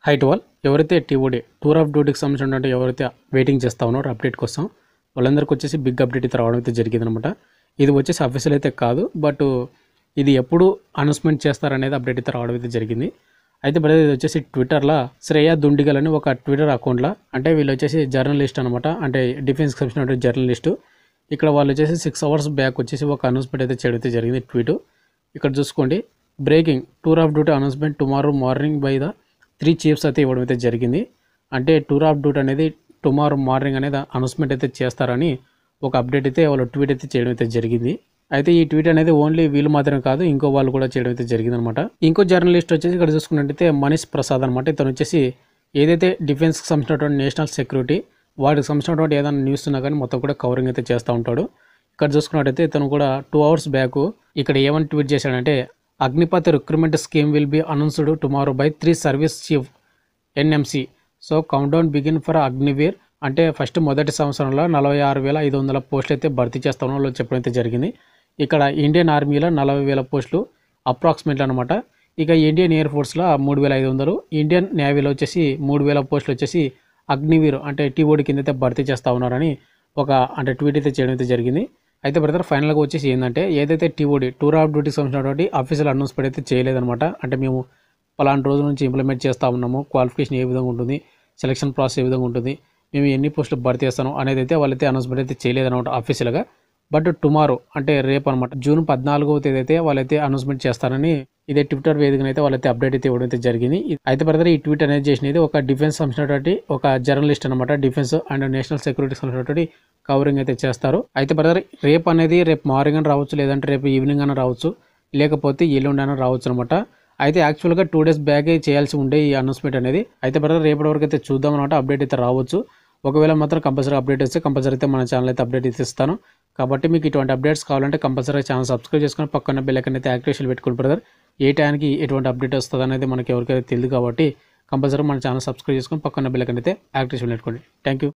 height వాల్ ఎవరైతే TOD tour of డ్యూటీకి సంబంధించినటువంటి ఎవరైతే వెయిటింగ్ చేస్తా ఉన్నారో అప్డేట్ కోసం వాళ్ళందరికీ వచ్చేసి బిగ్ అప్డేట్ అయితే రావడం అయితే జరిగింది అనమాట ఇది వచ్చేసి అఫీషియల్ అయితే కాదు బట్ ఇది ఎప్పుడు అనౌన్స్మెంట్ చేస్తారనేది అప్డేట్ అయితే రావడం అయితే జరిగింది అయితే బ్రదర్ ఇది వచ్చేసి ట్విట్టర్లో శ్రేయ దుండిగల్ అని ఒక ట్విట్టర్ అకౌంట్లో అంటే వీళ్ళు వచ్చేసి జర్నలిస్ట్ అనమాట అంటే డిఫెన్స్కి సంబంధించినటువంటి జర్నలిస్టు ఇక్కడ వాళ్ళు వచ్చేసి సిక్స్ అవర్స్ బ్యాక్ వచ్చేసి ఒక అనౌన్స్మెంట్ అయితే చేయడం అయితే జరిగింది ట్వీట్ ఇక్కడ చూసుకోండి breaking tour of duty announcement tomorrow morning by the three chiefs అయితే ఇవ్వడం అయితే జరిగింది అంటే టూర్ ఆఫ్ డ్యూటీ అనేది టుమారో మార్నింగ్ అనేది అనౌన్స్మెంట్ అయితే చేస్తారని ఒక అప్డేట్ అయితే వాళ్ళు ట్వీట్ అయితే చేయడం అయితే జరిగింది అయితే ఈ ట్వీట్ అనేది ఓన్లీ వీళ్ళు మాత్రమే కాదు ఇంకో వాళ్ళు కూడా చేయడం అయితే జరిగింది అనమాట ఇంకో జర్నలిస్ట్ వచ్చేసి ఇక్కడ చూసుకున్నట్టయితే మనీష్ ప్రసాద్ అనమాట ఇతను వచ్చేసి ఏదైతే డిఫెన్స్కి సంబంధించినటువంటి నేషనల్ సెక్యూరిటీ వాటికి సంబంధించినటువంటి ఏదైనా న్యూస్ ఉన్నా కానీ మొత్తం కూడా కవరింగ్ అయితే చేస్తూ ఉంటాడు ఇక్కడ చూసుకున్నట్టయితే ఇతను కూడా టూ అవర్స్ బ్యాక్ ఇక్కడ ఏమని ట్వీట్ చేశాడంటే Agnipath recruitment scheme will be announced tomorrow by three service chief NMC so count down begin for Agniveer అంటే ఫస్ట్ మొదటి సంవత్సరంలో నలభై ఆరు వేల ఐదు వందల పోస్టులు అయితే భర్తీ చేస్తామని వాళ్ళు చెప్పడం అయితే జరిగింది ఇక్కడ ఇండియన్ ఆర్మీలో నలభై వేల పోస్టులు అప్రాక్సిమేట్లీ అనమాట ఇక ఇండియన్ ఎయిర్ ఫోర్స్లో మూడు వేల ఐదు వందలు ఇండియన్ నేవీలో వచ్చేసి మూడు వేల పోస్టులు వచ్చేసి అగ్నివీర్ అంటే టీఓడి కింద అయితే భర్తీ చేస్తూ ఉన్నారని ఒక అంటే ట్వీట్ అయితే చేయడం అయితే జరిగింది అయితే బ్రదర్ ఫైనల్గా వచ్చేసి ఏంటంటే ఏదైతే టీఓడి టూర్ ఆఫ్ డ్యూటీకి సంబంధించినటువంటి ఆఫీషియల్ అనౌన్స్మెంట్ అయితే చేయలేదన్నమాట అంటే మేము పలానా రోజు నుంచి ఇంప్లిమెంట్ చేస్తూ ఉన్నాము క్వాలిఫికేషన్ ఏ విధంగా ఉంటుంది సెలక్షన్ ప్రాసెస్ ఏ విధంగా ఉంటుంది మేము ఎన్ని పోస్టులు భర్తీ చేస్తాను అనేది అయితే వాళ్ళైతే అనౌన్స్మెంట్ అయితే చేయలేదన్నమాట ఆఫీషియల్గా బట్ టుమారో అంటే రేపు అనమాట జూన్ పద్నాలుగవ తేదీ అయితే వాళ్ళైతే అనౌన్స్మెంట్ చేస్తారని ఇదే ట్విట్టర్ వేదికన అయితే వాళ్ళైతే అప్డేట్ అయితే ఇవ్వడం అయితే జరిగింది అయితే బ్రదర్ ఈ ట్వీట్ అనేది చేసినది ఒక డిఫెన్స్ సంబంధించినటువంటి ఒక జర్నలిస్ట్ అనమాట డిఫెన్స్ అండ్ నేషనల్ సెక్యూరిటీ సంబంధించినటువంటి కవరింగ్ అయితే చేస్తారు అయితే బ్రదర్ రేపు అనేది రేపు మార్నింగ్ అని రావచ్చు లేదంటే రేపు ఈవినింగ్ అని రావచ్చు లేకపోతే ఎల్లుండి అని రావచ్చు అనమాట అయితే యాక్చువల్గా టూ డేస్ బ్యాక్ చేయాల్సి ఉండే ఈ అనౌన్స్మెంట్ అనేది అయితే బ్రదర్ రేపటి వరకు అయితే చూద్దాం అనమాట అప్డేట్ అయితే రావచ్చు ఒకవేళ మాత్రం కంపల్సరీ అప్డేట్ వస్తే కంపల్సరీ అయితే మన ఛానల్ అయితే అప్డేట్ అయితే ఇస్తాను కాబట్టి మీకు ఇటువంటి అప్డేట్స్ కావాలంటే కంపల్సరీ ఛానల్ సబ్స్క్రైబ్ చేసుకొని పక్కన బెల్ ఐకాన్ అయితే యాక్టివేషన్ పెట్టుకుని బ్రదర్ ఏ టైంకి ఎటువంటి అప్డేట్ వస్తుంది అనేది మనకి ఎవరికైతే తెలియదు కాబట్టి కంపల్సరీ మన ఛానల్ సబ్స్క్రైబ్ చేసుకొని పక్కన బెల్ ఐకాన్ అయితే యాక్టివేషన్ పెట్టుకోండి థ్యాంక్ యూ